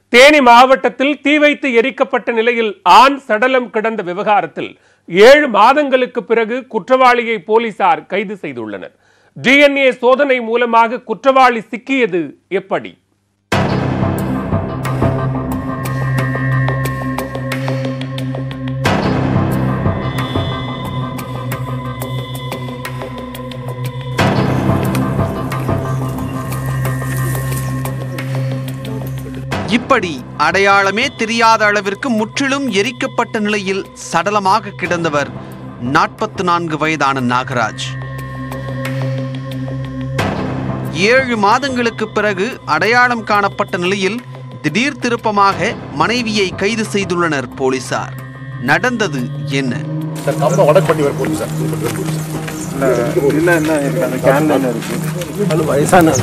தேனி மாவட்டத்தில் தீ வைத்து எரிக்கப்பட்ட நிலையில் ஆண் சடலம் கிடந்த விவகாரத்தில் ஏழு மாதங்களுக்கு பிறகு குற்றவாளியை போலீசார் கைது செய்துள்ளனர் டிஎன்ஏ சோதனை மூலமாக குற்றவாளி சிக்கியது எப்படி இப்படி அடையாளமே தெரியாத அளவிற்கு முற்றிலும் எரிக்கப்பட்ட நிலையில் சடலமாக கிடந்தவர் நாற்பத்து நான்கு வயதான நாகராஜ் ஏழு மாதங்களுக்கு பிறகு அடையாளம் காணப்பட்ட நிலையில் திடீர் திருப்பமாக மனைவியை கைது செய்துள்ளனர் போலீசார் நடந்தது என்ன சார் கம்பம் உடக் பண்ணி வர போகுது சார் இது பண்ணி வர போகுது சார் இல்ல என்ன இருக்கு அந்த கேன்ல என்ன இருக்கு அது வயசான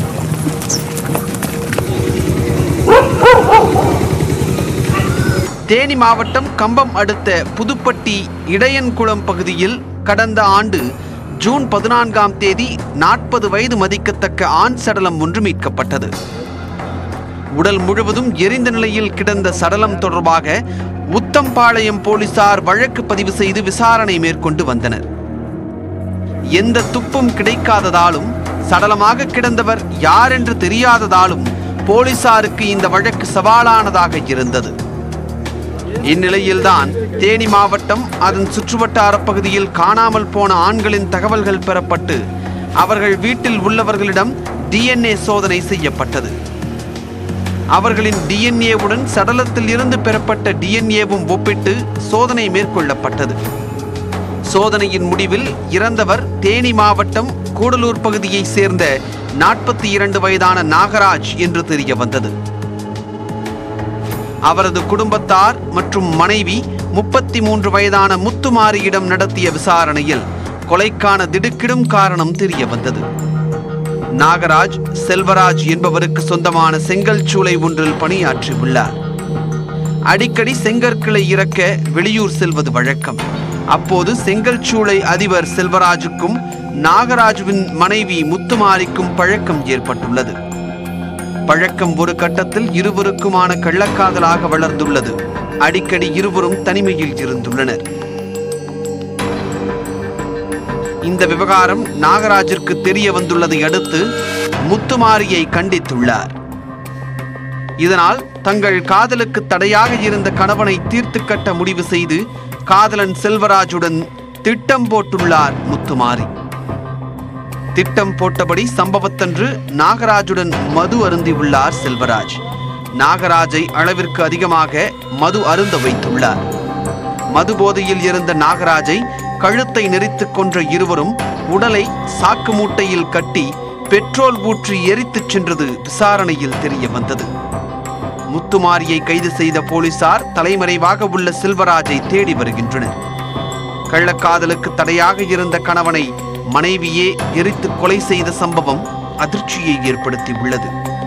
தேனி மாவட்டம் கம்பம் அடுத்த புதுப்பட்டி இடையன்குளம் பகுதியில் கடந்த ஆண்டு ஜூன் பதினான்காம் தேதி நாற்பது வயது மதிக்கத்தக்க ஆண் சடலம் ஒன்று மீட்கப்பட்டது உடல் முழுவதும் எரிந்த நிலையில் கிடந்த சடலம் தொடர்பாக உத்தம்பாளையம் போலீசார் வழக்கு பதிவு செய்து விசாரணை மேற்கொண்டு வந்தனர் எந்த துப்பும் கிடைக்காததாலும் சடலமாக கிடந்தவர் யார் என்று தெரியாததாலும் போலீசாருக்கு இந்த வழக்கு சவாலானதாக இருந்தது இந்நிலையில்தான் தேனி மாவட்டம் அதன் சுற்றுவட்டார பகுதியில் காணாமல் போன ஆண்களின் தகவல்கள் பெறப்பட்டு அவர்கள் வீட்டில் உள்ளவர்களிடம் டிஎன்ஏ சோதனை செய்யப்பட்டது அவர்களின் டிஎன்ஏவுடன் சடலத்தில் இருந்து பெறப்பட்ட டிஎன்ஏவும் ஒப்பிட்டு சோதனை மேற்கொள்ளப்பட்டது சோதனையின் முடிவில் இறந்தவர் தேனி மாவட்டம் கூடலூர் பகுதியைச் சேர்ந்த நாற்பத்தி இரண்டு வயதான நாகராஜ் என்று தெரிய வந்தது அவரது குடும்பத்தார் மற்றும் மனைவி முப்பத்தி மூன்று வயதான முத்துமாரியிடம் நடத்திய விசாரணையில் கொலைக்கான திடுக்கிடும் காரணம் தெரிய வந்தது நாகராஜ் செல்வராஜ் என்பவருக்கு சொந்தமான செங்கல் சூளை ஒன்றில் பணியாற்றி உள்ளார் அடிக்கடி செங்கற்களை இறக்க வெளியூர் செல்வது வழக்கம் அப்போது செங்கல் சூளை அதிபர் செல்வராஜுக்கும் நாகராஜுவின் மனைவி முத்துமாரிக்கும் பழக்கம் ஏற்பட்டுள்ளது பழக்கம் ஒரு கட்டத்தில் இருவருக்குமான கள்ளக்காதலாக வளர்ந்துள்ளது அடிக்கடி இருவரும் தனிமையில் இருந்துள்ளனர் இந்த விவகாரம் நாகராஜிற்கு தெரிய வந்துள்ளதை அடுத்து முத்துமாரியை கண்டித்துள்ளார் இதனால் தங்கள் காதலுக்கு தடையாக இருந்த கணவனை தீர்த்து கட்ட முடிவு செய்து காதலன் செல்வராஜுடன் திட்டம் போட்டுள்ளார் முத்துமாரி திட்டம் போட்டபடி சம்பவத்தன்று நாகராஜுடன் மது அருந்தியுள்ளார் செல்வராஜ் நாகராஜை அளவிற்கு அதிகமாக மது அருந்த வைத்துள்ளார் மது போதையில் இருந்த நாகராஜை கழுத்தை நெரித்துக் கொன்ற இருவரும் உடலை சாக்கு மூட்டையில் கட்டி பெட்ரோல் ஊற்றி எரித்துச் சென்றது விசாரணையில் தெரிய வந்தது முத்துமாரியை கைது செய்த போலீசார் தலைமறைவாக உள்ள செல்வராஜை தேடி வருகின்றனர் கள்ளக்காதலுக்கு தடையாக இருந்த கணவனை மனைவியே எரித்து கொலை செய்த சம்பவம் அதிர்ச்சியை ஏற்படுத்தியுள்ளது